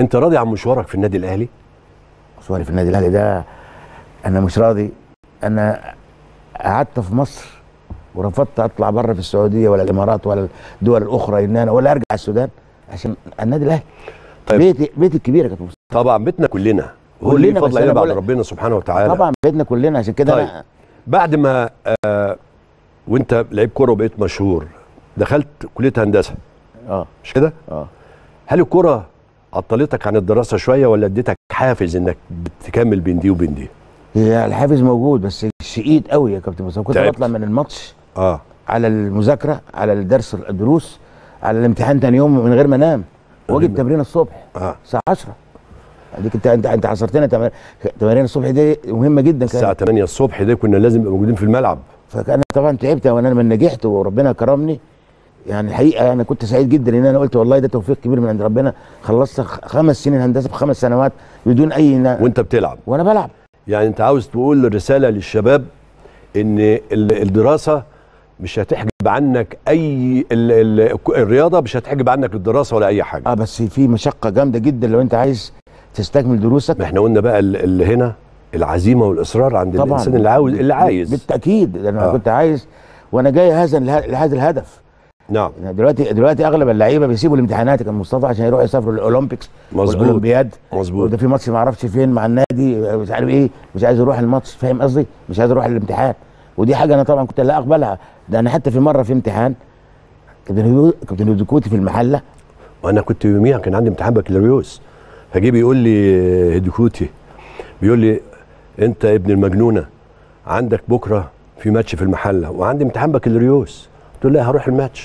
انت راضي عن مشوارك في النادي الاهلي مشواري في النادي الاهلي ده انا مش راضي انا قعدت في مصر ورفضت اطلع بره في السعوديه ولا الامارات ولا الدول الاخرى ان انا ولا ارجع السودان عشان النادي الاهلي طيب. بيتي بيتي الكبير يا كابتن مصطفى طبعا بيتنا كلنا هو كلنا، اللي بس فضل أنا علينا بعد بقول- ربنا سبحانه وتعالى طبعا بيتنا كلنا عشان كده طيب. أنا بعد ما آه وانت لعيب كوره وبقيت مشهور دخلت كليه هندسه اه مش كده اه هل الكوره عطلتك عن الدراسه شويه ولا اديتك حافز انك تكمل بين دي وبين دي هي الحافز موجود بس شقيت قوي يا كابتن مصطفى كنت تعبت. بطلع من الماتش اه على المذاكره على الدرس الدروس على الامتحان تاني يوم من غير ما انام واجي غير ما- التمرين الصبح اه الساعه 10 اديك انت انت انت عصرتنا تمار- تمارين الصبح دي مهمه جدا كانت الساعه 8 الصبح دي كنا لازم نبقى موجودين في الملعب فانا طبعا تعبت وانا لما نجحت وربنا كرمني يعني الحقيقه انا كنت سعيد جدا ان انا قلت والله ده توفيق كبير من عند ربنا خلصت خ- خمس سنين هندسه في خمس سنوات بدون اي نا... وانت بتلعب وانا بلعب يعني انت عاوز تقول رساله للشباب ان ال- الدراسه مش هتحجب عنك اي ال ال الرياضه مش هتحجب عنك الدراسه ولا اي حاجه اه بس في مشقه جامده جدا لو انت عايز تستكمل دروسك ما احنا قلنا بقى ال- اللي هنا العزيمه والاصرار عند طبعا الانسان اللي عاوز اللي عايز بالتاكيد انا آه. آه. كنت عايز وانا جاي هذا اله- لهذا الهدف نعم يعني دلوقتي دلوقتي اغلب اللعيبه بيسيبوا الامتحانات يا كابتن مصطفى عشان يروحوا يسافروا الاولمبيكس مظبوط والاولمبياد مظبوط وده في ماتش ما اعرفش فين مع النادي مش عارف ايه مش عايز يروح الماتش فاهم قصدي مش عايز يروح الامتحان ودي حاجه انا طبعا كنت لا اقبلها ده انا حتى في مره في امتحان كابتن هدو- كابتن هدوكوتي في المحله وانا كنت يوميها كان عندي امتحان بكالوريوس فجي بيقول لي هدكوتي بيقول لي انت يا ابن المجنونه عندك بكره في ماتش في المحله وعندي امتحان بكالوريوس قلت له لا هروح الماتش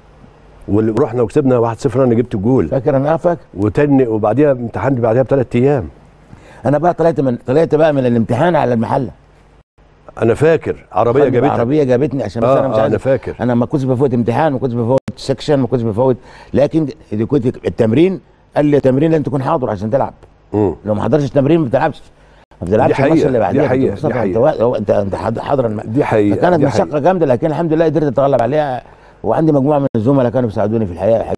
ورحنا وكسبنا 1-0 انا جبت الجول فاكر انا آه فاكر وتاني وبعديها امتحنت بعديها بثلاث ايام انا بقى طلعت من طلعت بقى من الامتحان على المحله انا فاكر عربيه خدني جابتها عربيه جابتني عشان بس انا مش اه, آه عايز انا فاكر انا ما كنتش بفوت امتحان ما كنتش بفوت سكشن ما كنتش بفوت لكن إذا كنت التمرين قال لي التمرين لازم تكون حاضر عشان تلعب مم. لو ما حضرتش التمرين ما بتلعبش ما دي بتلعبش الماتش حقيقة، اللي دي بعديها حقيقة، كابتن مصطفى، دي انت حقيقة. وا- انت انت حاضر- حاضر الم... دي حقيقه فكانت دي مشقه حقيقة. جامده لكن الحمد لله قدرت اتغلب عليها وعندي مجموعه من الزملاء كانوا بيساعدوني في الحقيقه